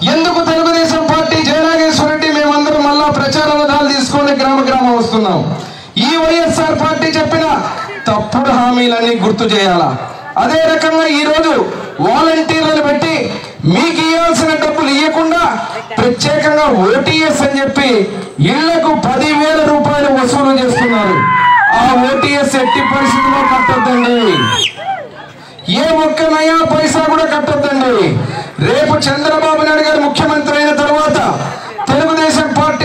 ఎందుకు తెలుగుదేశం పార్టీ జయనాగేశ్వర రెడ్డి మేమందరం మళ్ళా ప్రచార రథాలు తీసుకొని గ్రామ గ్రామం వస్తున్నాం ఈ వైఎస్ఆర్ పార్టీ చెప్పిన తప్పుడు హామీలన్నీ గుర్తు చేయాలా అదే రకంగా ఈ రోజు వాలంటీర్లను పెట్టి మీకు ఇవ్వాల్సిన డబ్బులు ఇవ్వకుండా ప్రత్యేకంగా ఓటీఎస్ అని చెప్పి ఇళ్లకు పదివేల రూపాయలు వసూలు చేస్తున్నారు ఆ ఓటీఎస్ ఎట్టి పరిస్థితుల్లో కట్టొద్దండి ఏ ఒక్క నయా పైసా కూడా కట్టొద్దండి రేపు చంద్రబాబు నాయుడు గారు ముఖ్యమంత్రి అయిన తర్వాత తెలుగుదేశం పార్టీ